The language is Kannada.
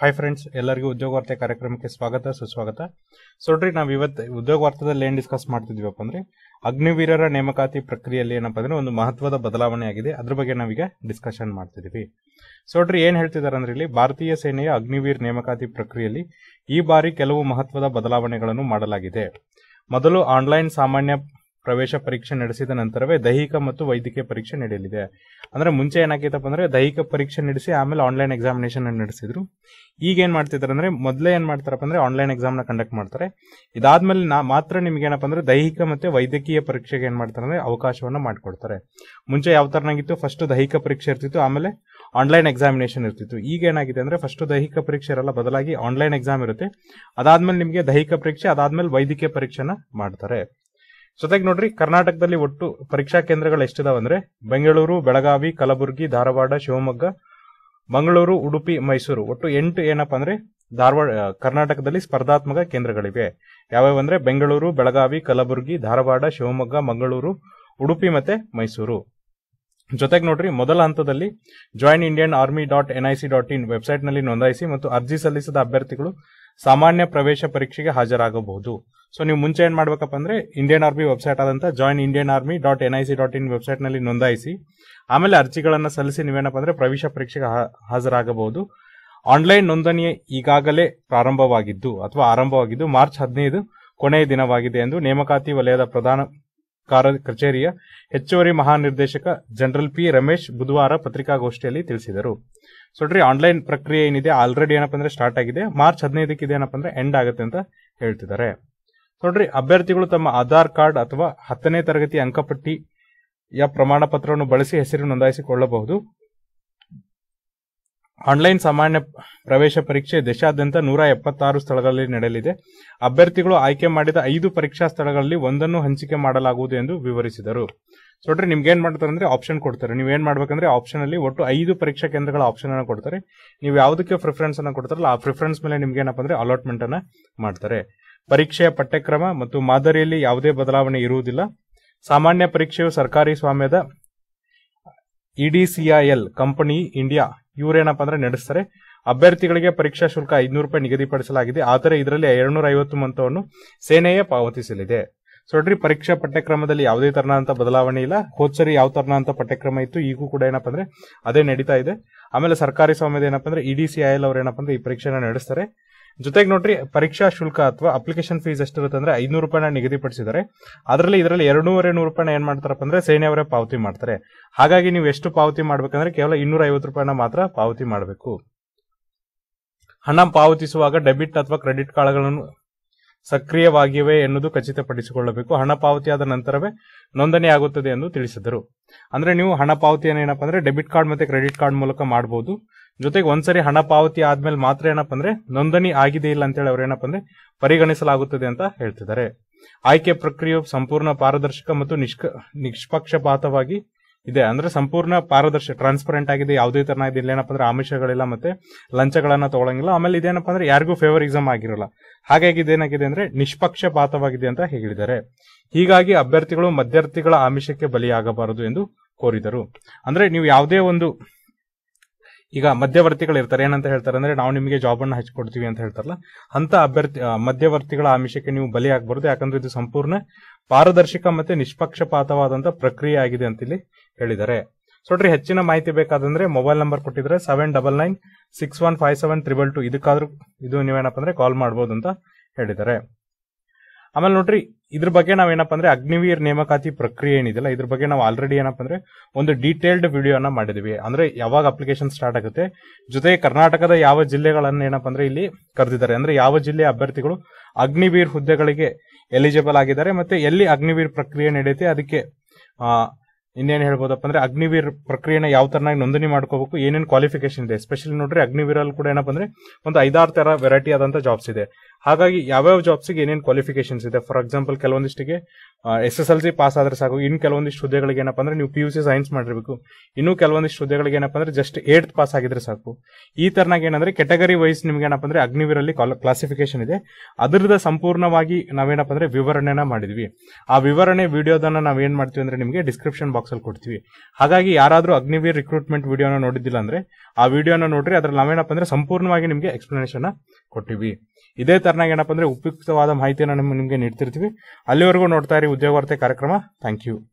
ಹಾಯ್ ಫ್ರೆಂಡ್ಸ್ ಎಲ್ಲರಿಗೂ ಉದ್ಯೋಗ ವಾರ್ತೆ ಕಾರ್ಯಕ್ರಮಕ್ಕೆ ಸ್ವಾಗತ ಸುಸ್ವಾಗತ ಸೊ ನೋಡ್ರಿ ನಾವು ಇವತ್ತು ಉದ್ಯೋಗ ವಾರ್ತೆದಲ್ಲಿ ಏನ್ ಡಿಸ್ಕಸ್ ಮಾಡ್ತಿದ್ವಪ್ಪ ಅಂದ್ರೆ ಅಗ್ನಿವೀರರ ನೇಮಕಾತಿ ಪ್ರಕ್ರಿಯೆಯಲ್ಲಿ ಏನಪ್ಪ ಅಂದ್ರೆ ಒಂದು ಮಹತ್ವದ ಬದಲಾವಣೆ ಆಗಿದೆ ಅದ್ರ ಬಗ್ಗೆ ನಾವೀಗ ಡಿಸ್ಕಷನ್ ಮಾಡ್ತಿದೀವಿ ಸೊ ನೋಡ್ರಿ ಏನ್ ಹೇಳ್ತಿದಾರೆ ಅಂದ್ರೆ ಇಲ್ಲಿ ಭಾರತೀಯ ಸೇನೆಯ ಅಗ್ನಿವೀರ್ ನೇಮಕಾತಿ ಪ್ರಕ್ರಿಯೆಯಲ್ಲಿ ಈ ಬಾರಿ ಕೆಲವು ಮಹತ್ವದ ಬದಲಾವಣೆಗಳನ್ನು ಮಾಡಲಾಗಿದೆ ಮೊದಲು ಆನ್ಲೈನ್ ಸಾಮಾನ್ಯ ಪ್ರವೇಶ ಪರೀಕ್ಷೆ ನಡೆಸಿದ ನಂತರವೇ ದೈಹಿಕ ಮತ್ತು ವೈದ್ಯಕೀಯ ಪರೀಕ್ಷೆ ನಡೆಯಲಿದೆ ಅಂದ್ರೆ ಮುಂಚೆ ಏನಾಗಿತ್ತಪ್ಪ ಅಂದ್ರೆ ದೈಹಿಕ ಪರೀಕ್ಷೆ ನಡೆಸಿ ಆಮೇಲೆ ಆನ್ಲೈನ್ ಎಕ್ಸಾಮಿನೇಷನ್ ನಡೆಸಿದ್ರು ಈಗ ಏನ್ ಮಾಡ್ತಿದ್ದಾರೆ ಅಂದ್ರೆ ಮೊದಲೇ ಏನ್ ಮಾಡ್ತಾರಪ್ಪ ಅಂದ್ರೆ ಆನ್ಲೈನ್ ಎಕ್ಸಾಮ್ ನ ಕಂಡಕ್ಟ್ ಮಾಡ್ತಾರೆ ಇದಾದ್ಮೇಲೆ ನಾ ಮಾತ್ರ ನಿಮ್ಗೆ ಏನಪ್ಪ ಅಂದ್ರೆ ದೈಹಿಕ ಮತ್ತೆ ವೈದ್ಯಕೀಯ ಪರೀಕ್ಷೆಗೆ ಏನ್ ಮಾಡ್ತಾರೆ ಅಂದ್ರೆ ಅವಕಾಶವನ್ನ ಮಾಡ್ಕೊಡ್ತಾರೆ ಮುಂಚೆ ಯಾವ ತರನಾಗಿತ್ತು ಫಸ್ಟ್ ದೈಹಿಕ ಪರೀಕ್ಷೆ ಇರ್ತಿತ್ತು ಆಮೇಲೆ ಆನ್ಲೈನ್ ಎಕ್ಸಾಮಿನೇಷನ್ ಇರ್ತಿತ್ತು ಈಗ ಏನಾಗಿದೆ ಅಂದ್ರೆ ಫಸ್ಟ್ ದೈಹಿಕ ಪರೀಕ್ಷೆ ಇರಲ್ಲ ಬದಲಾಗಿ ಆನ್ಲೈನ್ ಎಕ್ಸಾಮ್ ಇರುತ್ತೆ ಅದಾದ್ಮೇಲೆ ನಿಮಗೆ ದೈಹಿಕ ಪರೀಕ್ಷೆ ಅದಾದ್ಮೇಲೆ ವೈದ್ಯಕೀಯ ಪರೀಕ್ಷೆನ ಮಾಡ್ತಾರೆ ಜೊತೆಗೆ ನೋಡ್ರಿ ಕರ್ನಾಟಕದಲ್ಲಿ ಒಟ್ಟು ಪರೀಕ್ಷಾ ಕೇಂದ್ರಗಳು ಎಷ್ಟಿದಾವೆ ಅಂದ್ರೆ ಬೆಂಗಳೂರು ಬೆಳಗಾವಿ ಕಲಬುರಗಿ ಧಾರವಾಡ ಶಿವಮೊಗ್ಗ ಮಂಗಳೂರು ಉಡುಪಿ ಮೈಸೂರು ಒಟ್ಟು ಎಂಟು ಏನಪ್ಪಾ ಅಂದ್ರೆ ಧಾರವಾಡ ಆ, ಕರ್ನಾಟಕದಲ್ಲಿ ಸ್ಪರ್ಧಾತ್ಮಕ ಕೇಂದ್ರಗಳಿವೆ ಯಾವ್ಯಾವ ಅಂದ್ರೆ ಬೆಂಗಳೂರು ಬೆಳಗಾವಿ ಕಲಬುರಗಿ ಧಾರವಾಡ ಶಿವಮೊಗ್ಗ ಮಂಗಳೂರು ಉಡುಪಿ ಮತ್ತೆ ಮೈಸೂರು ಜೊತೆಗೆ ನೋಡ್ರಿ ಮೊದಲ ಹಂತದಲ್ಲಿ join Indian army dot NIC dot in ವೆಬ್ಸೈಟ್ನಲ್ಲಿ ನೋಂದಾಯಿಸಿ ಮತ್ತು ಅರ್ಜಿ ಸಲ್ಲಿಸಿದ ಅಭ್ಯರ್ಥಿಗಳು ಸಾಮಾನ್ಯ ಪ್ರವೇಶ ಪರೀಕ್ಷೆಗೆ ಹಾಜರಾಗಬಹುದು ಸೊ ನೀವು ಮುಂಚೆ ಏನ್ ಮಾಡ್ಬೇಕಪ್ಪ ಅಂದ್ರೆ ಇಂಡಿಯನ್ ಆರ್ಮಿ ವೆಬ್ಸೈಟ್ ಆದಂತ join Indian army dot NIC dot in ವೆಬ್ಸೈಟ್ನಲ್ಲಿ ನೋಂದಾಯಿಸಿ ಆಮೇಲೆ ಅರ್ಜಿಗಳನ್ನು ಸಲ್ಲಿಸಿ ನೀವೇನಪ್ಪ ಅಂದ್ರೆ ಪ್ರವೇಶ ಪರೀಕ್ಷೆಗೆ ಹಾ- ಹಾಜರಾಗಬಹುದು ಆನ್ಲೈನ್ ನೋಂದಣಿ ಈಗಾಗಲೇ ಪ್ರಾರಂಭವಾಗಿದ್ದು ಅಥವಾ ಆರಂಭವಾಗಿದ್ದು ಮಾರ್ಚ್ ಹದಿನೈದು ಕೊನೆಯ ದಿನವಾಗಿದೆ ಎಂದು ನೇಮಕಾತಿ ವಲಯದ ಪ್ರಧಾನ ಕಾರ್ಯ ಕಚೇರಿಯ ಹೆಚ್ಚುವರಿ ಮಹಾನಿರ್ದೇಶಕ ಜನರಲ್ ಪಿ ರಮೇಶ್ ಬುಧವಾರ ಪತ್ರಿಕಾಗೋಷ್ಠಿಯಲ್ಲಿ ತಿಳಿಸಿದರು ಸೊ ನೋಡ್ರಿ ಆನ್ಲೈನ್ ಪ್ರಕ್ರಿಯೆ ಏನಿದೆ ಆಲ್ರೆಡಿ ಏನಪ್ಪ ಅಂದ್ರೆ ಸ್ಟಾರ್ಟ್ ಆಗಿದೆ ಮಾರ್ಚ್ ಹದಿನೈದಕ್ಕೆ ಇದೇನಪ್ಪ ಅಂದ್ರೆ ಎಂಡ್ ಆಗುತ್ತೆ ಅಂತ ಹೇಳ್ತಿದ್ದಾರೆ ನೋಡ್ರಿ ಅಭ್ಯರ್ಥಿಗಳು ತಮ್ಮ ಆಧಾರ್ ಕಾರ್ಡ್ ಅಥವಾ ಹತ್ತನೇ ತರಗತಿ ಅಂಕಪಟ್ಟಿಯ ಪ್ರಮಾಣ ಪತ್ರವನ್ನು ಬಳಸಿ ಹೆಸರು ನೋಂದಾಯಿಸಿಕೊಳ್ಳಬಹುದು ಆನ್ಲೈನ್ ಸಾಮಾನ್ಯ ಪ್ರವೇಶ ಪರೀಕ್ಷೆ ದೇಶಾದ್ಯಂತ ನೂರ ಎಪ್ಪತ್ತಾರು ಸ್ಥಳಗಳಲ್ಲಿ ನಡೆಯಲಿದೆ ಅಭ್ಯರ್ಥಿಗಳು ಆಯ್ಕೆ ಮಾಡಿದ ಐದು ಪರೀಕ್ಷಾ ಸ್ಥಳಗಳಲ್ಲಿ ಒಂದನ್ನು ಹಂಚಿಕೆ ಮಾಡಲಾಗುವುದು ಎಂದು ವಿವರಿಸಿದರು ಸೊ ನೋಡ್ರಿ ನಿಮ್ಗೆ ಏನ್ ಮಾಡ್ತಾರೆ ಅಂದ್ರೆ ಆಪ್ಷನ್ ಕೊಡ್ತಾರೆ ನೀವು ಏನ್ ಮಾಡ್ಬೇಕಂದ್ರೆ ಆಪ್ಷನ್ ಅಲ್ಲಿ ಒಟ್ಟು ಐದು ಪರೀಕ್ಷಾ ಕೇಂದ್ರಗಳ ಆಪ್ಷನ್ ಅನ್ನ ಕೊಡ್ತಾರೆ ನೀವು ಯಾವುದಕ್ಕೆ ಪ್ರಿಫರೆನ್ಸ್ ಅನ್ನ ಕೊಡ್ತಾರಲ್ಲ ಆ ಪ್ರಿಫರೆನ್ಸ್ ಮೇಲೆ ನಿಮ್ಗೆ ಏನಪ್ಪ ಅಂದ್ರೆ ಅಲಾಟ್ಮೆಂಟ್ ಅನ್ನ ಮಾಡ್ತಾರೆ ಪರೀಕ್ಷೆಯ ಪಠ್ಯಕ್ರಮ ಮತ್ತು ಮಾದರಿಯಲ್ಲಿ ಯಾವುದೇ ಬದಲಾವಣೆ ಇರುವುದಿಲ್ಲ ಸಾಮಾನ್ಯ ಪರೀಕ್ಷೆಯು ಸರ್ಕಾರಿ ಸ್ವಾಮ್ಯದ ಇಡಿಸಿಐಎಲ್ ಕಂಪನಿ ಇಂಡಿಯಾ ಇವರೇನಪ್ಪ ಅಂದ್ರೆ ನಡೆಸ್ತಾರೆ ಅಭ್ಯರ್ಥಿಗಳಿಗೆ ಪರೀಕ್ಷಾ ಶುಲ್ಕ ಐದುನೂರು ರೂಪಾಯಿ ನಿಗದಿಪಡಿಸಲಾಗಿದೆ ಆದರೆ ಇದರಲ್ಲಿ ಎರಡ್ನೂರ ಐವತ್ತು ಮೊತ್ತವನ್ನು ಸೇನೆಯೇ ಪಾವತಿಸಲಿದೆ ಸೊ ನೋಡ್ರಿ ಪರೀಕ್ಷಾ ಪಠ್ಯಕ್ರಮದಲ್ಲಿ ಯಾವುದೇ ತರನಾದಂತ ಬದಲಾವಣೆ ಇಲ್ಲ ಹೋದ್ಸರಿ ಯಾವ ತರನಾದಂತ ಪಠ್ಯಕ್ರಮ ಇತ್ತು ಈಗೂ ಕೂಡ ಏನಪ್ಪ ಅಂದ್ರೆ ಅದೇ ನಡೀತಾ ಇದೆ ಆಮೇಲೆ ಸರ್ಕಾರಿ ಸ್ವಾಮ್ಯದ ಏನಪ್ಪ ಅಂದ್ರೆ ಇಡಿಸಿಐಎಲ್ ಅವ್ರು ಏನಪ್ಪ ಅಂದ್ರೆ ಈ ಪರೀಕ್ಷೆನ ನಡೆಸ್ತಾರೆ ಜೊತೆಗೆ ನೋಡ್ರಿ ಪರೀಕ್ಷಾ ಶುಲ್ಕ ಅಥವಾ ಅಪ್ಲಿಕೇಶನ್ ಫೀಸ್ ಎಷ್ಟಿರುತ್ತೆ ಅಂದ್ರೆ ಐನೂರು ರೂಪಾಯಿನ ನಿಗದಿಪಡಿಸಿದ್ದಾರೆ ಅದರಲ್ಲಿ ಇದರಲ್ಲಿ ಎರಡೂವರೆ ನೂರು ರೂಪಾಯಿನ ಏನ್ ಮಾಡ್ತಾರಪ್ಪ ಅಂದ್ರೆ ಸೇನೆಯವರೇ ಪಾವತಿ ಮಾಡ್ತಾರೆ ಹಾಗಾಗಿ ನೀವು ಎಷ್ಟು ಪಾವತಿ ಮಾಡ್ಬೇಕಂದ್ರೆ ಕೇವಲ ಇನ್ನೂರ ಐವತ್ತು ರೂಪಾಯಿನ ಮಾತ್ರ ಪಾವತಿ ಮಾಡಬೇಕು ಹಣ ಪಾವತಿಸುವಾಗ ಡೆಬಿಟ್ ಅಥವಾ ಕ್ರೆಡಿಟ್ ಕಾರ್ಡ್ಗಳನ್ನು ಸಕ್ರಿಯವಾಗಿವೆ ಎನ್ನುವುದು ಖಚಿತಪಡಿಸಿಕೊಳ್ಳಬೇಕು ಹಣ ಪಾವತಿಯಾದ ನಂತರವೇ ನೋಂದಣಿ ಆಗುತ್ತದೆ ಎಂದು ತಿಳಿಸಿದರು ಅಂದ್ರೆ ನೀವು ಹಣ ಪಾವತಿಯನ್ನು ಏನಪ್ಪ ಅಂದ್ರೆ ಡೆಬಿಟ್ ಕಾರ್ಡ್ ಮತ್ತೆ ಕ್ರೆಡಿಟ್ ಕಾರ್ಡ್ ಮೂಲಕ ಮಾಡಬಹುದು ಜೊತೆಗೆ ಒಂದ್ಸರಿ ಹಣ ಪಾವತಿ ಆದ್ಮೇಲೆ ಮಾತ್ರ ಏನಪ್ಪ ಅಂದ್ರೆ ನೋಂದಣಿ ಆಗಿದೆ ಇಲ್ಲ ಅಂತೇಳಿ ಅವ್ರು ಏನಪ್ಪ ಅಂದ್ರೆ ಪರಿಗಣಿಸಲಾಗುತ್ತದೆ ಅಂತ ಹೇಳ್ತಿದ್ದಾರೆ ಆಯ್ಕೆ ಪ್ರಕ್ರಿಯೆಯು ಸಂಪೂರ್ಣ ಪಾರದರ್ಶಕ ಮತ್ತು ನಿಷ್ಕ ನಿಷ್ಪಕ್ಷಪಾತವಾಗಿ ಇದೆ ಅಂದ್ರೆ ಸಂಪೂರ್ಣ ಪಾರದರ್ಶಕ ಟ್ರಾನ್ಸ್ಪರೆಂಟ್ ಆಗಿದೆ ಯಾವುದೇ ತರನ ಇದೆ ಏನಪ್ಪ ಅಂದ್ರೆ ಆಮಿಷಗಳಿಲ್ಲ ಮತ್ತೆ ಲಂಚಗಳನ್ನ ತಗೊಳಂಗಿಲ್ಲ ಆಮೇಲೆ ಇದೇನಪ್ಪ ಅಂದ್ರೆ ಯಾರಿಗೂ ಫೇವರಿಸಮ್ ಆಗಿರೋಲ್ಲ ಹಾಗಾಗಿ ಇದೇನಾಗಿದೆ ಅಂದ್ರೆ ನಿಷ್ಪಕ್ಷಪಾತವಾಗಿದೆ ಅಂತ ಹೇಳಿದ್ದಾರೆ ಹೀಗಾಗಿ ಅಭ್ಯರ್ಥಿಗಳು ಮಧ್ಯರ್ಥಿಗಳ ಆಮಿಷಕ್ಕೆ ಬಲಿಯಾಗಬಾರದು ಎಂದು ಕೋರಿದರು ಅಂದ್ರೆ ನೀವು ಯಾವುದೇ ಒಂದು ಈಗ ಮಧ್ಯವರ್ತಿಗಳು ಇರ್ತಾರೆ ಏನಂತ ಹೇಳ್ತಾರೆ ಅಂದ್ರೆ ನಾವು ನಿಮಗೆ ಜಾಬ್ ಅನ್ನ ಹಚ್ಕೊಡ್ತೀವಿ ಅಂತ ಹೇಳ್ತಾರಲ್ಲ ಅಂತ ಅಭ್ಯರ್ಥಿ ಆ, ಮಧ್ಯವರ್ತಿಗಳ ಆಮಿಷಕ್ಕೆ ನೀವು ಬಲಿ ಆಗಬಾರದು ಯಾಕಂದ್ರೆ ಇದು ಸಂಪೂರ್ಣ ಪಾರದರ್ಶಕ ಮತ್ತೆ ನಿಷ್ಪಕ್ಷಪಾತವಾದಂತ ಪ್ರಕ್ರಿಯೆ ಆಗಿದೆ ಅಂತ ಇಲ್ಲಿ ಹೇಳಿದ್ದಾರೆ ಸೊ ನೋಡ್ರಿ ಹೆಚ್ಚಿನ ಮಾಹಿತಿ ಬೇಕಾದಂದ್ರೆ ಮೊಬೈಲ್ ನಂಬರ್ ಕೊಟ್ಟಿದ್ರೆ seven double nine six one five seven triple two ಇದಕ್ಕಾದ್ರೂ ಇದು ನೀವೇನಪ್ಪ ಅಂದ್ರೆ ಕಾಲ್ ಮಾಡಬಹುದು ಅಂತ ಹೇಳಿದ್ದಾರೆ ಆಮೇಲೆ ನೋಡ್ರಿ ಇದ್ರ ಬಗ್ಗೆ ನಾವೇನಪ್ಪ ಅಂದ್ರೆ ಅಗ್ನಿವೀರ್ ನೇಮಕಾತಿ ಪ್ರಕ್ರಿಯೆ ಏನಿದೆಯಲ್ಲ ಇದ್ರ ಬಗ್ಗೆ ನಾವು ಆಲ್ರೆಡಿ ಏನಪ್ಪ ಅಂದ್ರೆ ಒಂದು ಡೀಟೇಲ್ಡ್ ವಿಡಿಯೋನ ಮಾಡಿದ್ವಿ ಅಂದ್ರೆ ಯಾವಾಗ ಅಪ್ಲಿಕೇಶನ್ ಸ್ಟಾರ್ಟ್ ಆಗುತ್ತೆ ಜೊತೆಗೆ ಕರ್ನಾಟಕದ ಯಾವ ಜಿಲ್ಲೆಗಳನ್ನ ಏನಪ್ಪ ಅಂದ್ರೆ ಇಲ್ಲಿ ಕರೆದಿದ್ದಾರೆ ಅಂದ್ರೆ ಯಾವ ಜಿಲ್ಲೆಯ ಅಭ್ಯರ್ಥಿಗಳು ಅಗ್ನಿವೀರ್ ಹುದ್ದೆಗಳಿಗೆ ಎಲಿಜಿಬಲ್ ಆಗಿದ್ದಾರೆ ಮತ್ತೆ ಎಲ್ಲಿ ಅಗ್ನಿವೀರ್ ಪ್ರಕ್ರಿಯೆ ನಡೆಯುತ್ತೆ ಅದಕ್ಕೆ ಆ, ಇನ್ನೇನ್ ಹೇಳ್ಬೋದಪ್ಪ ಅಂದ್ರೆ ಅಗ್ನಿವೀರ್ ಪ್ರಕ್ರಿಯೆನ ಯಾವ ತರನಾಗಿ ನೋಂದಣಿ ಮಾಡ್ಕೋಬೇಕು ಏನೇನ್ ಕ್ವಾಲಿಫಿಕೇಶನ್ ಇದೆ ಎಸ್ಪೆಷಲಿ ನೋಡ್ರಿ ಅಗ್ನಿವೀರಲ್ಲಿ ಕೂಡ ಏನಪ್ಪ ಅಂದ್ರೆ ಒಂದು ಐದಾರು ತರ ವೆರೈಟಿ ಆದಂತ ಜಾಬ್ಸ್ ಇದೆ ಹಾಗಾಗಿ ಯಾವ್ಯಾವ ಜಾಬ್ಸ್ಗೆ ಏನೇನು ಕ್ವಾಲಿಫಿಕೇಶನ್ಸ್ ಇದೆ ಫಾರ್ ಎಕ್ಸಾಂಪಲ್ ಕೆಲವೊಂದಿಷ್ಟಿಗೆ S S L C pass ಆದ್ರೆ ಸಾಕು ಇನ್ನು ಕೆಲವೊಂದಿಷ್ಟು ಹುದ್ದೆಗಳಿಗೆ ಏನಪ್ಪ ಅಂದ್ರೆ ನೀವು ಪಿ ಯು ಸಿ ಸೈನ್ಸ್ ಮಾಡಿರ್ಬೇಕು ಇನ್ನು ಕೆಲವೊಂದಿಷ್ಟು ಹುದ್ದೆಗಳಿಗೆ ಏನಪ್ಪ ಅಂದ್ರೆ ಜಸ್ಟ್ ಏಟ್ ಪಾಸ್ ಆಗಿದ್ರೆ ಸಾಕು ಈ ತರನಾಗಿ ಏನಂದ್ರೆ ಕೆಟಗರಿ ವೈಸ್ ನಿಮ್ಗೆ ಏನಪ್ಪ ಅಂದ್ರೆ ಅಗ್ನಿವೀರಲ್ಲಿ ಕ್ಲಾಸಿಫಿಕೇಶನ್ ಇದೆ ಅದರದ ಸಂಪೂರ್ಣವಾಗಿ ನಾವೇನಪ್ಪ ಅಂದ್ರೆ ವಿವರಣೆನ ಮಾಡಿದ್ವಿ ಆ ವಿವರಣೆ ವಿಡಿಯೋದನ್ನ ನಾವೇನ್ ಮಾಡ್ತೀವಿ ಅಂದ್ರೆ ನಿಮಗೆ ಡಿಸ್ಕ್ರಿಪ್ಷನ್ ಬಾಕ್ಸ್ ಅಲ್ಲಿ ಕೊಡ್ತೀವಿ ಹಾಗಾಗಿ ಯಾರಾದ್ರೂ ಅಗ್ನಿವೀರ್ ರಿಕ್ರೂಟ್ಮೆಂಟ್ ವಿಡಿಯೋನ ನೋಡಿದ್ದಿಲ್ಲ ಅಂದ್ರೆ ಆ ವಿಡಿಯೋನ ನೋಡ್ರಿ ಅದ್ರಲ್ಲಿ ನಾವೇನಪ್ಪ ಅಂದ್ರೆ ಸಂಪೂರ್ಣವಾಗಿ ನಿಮಗೆ ಎಕ್ಸ್ಪ್ಲನೇಷನ್ ಕೊಟ್ಟಿವಿ ಇದೇ ತರನಾಗಿ ಏನಪ್ಪ ಅಂದ್ರೆ ಉಪಯುಕ್ತವಾದ ಮಾಹಿತಿಯನ್ನು ನಿಮ್ಗೆ ನೀಡ್ತಿರ್ತೀವಿ ಅಲ್ಲಿವರೆಗೂ ನೋಡ್ತಾ ಇರಿ ಉದ್ಯೋಗ ವಾರ್ತೆ ಕಾರ್ಯಕ್ರಮ ಥ್ಯಾಂಕ್ ಯು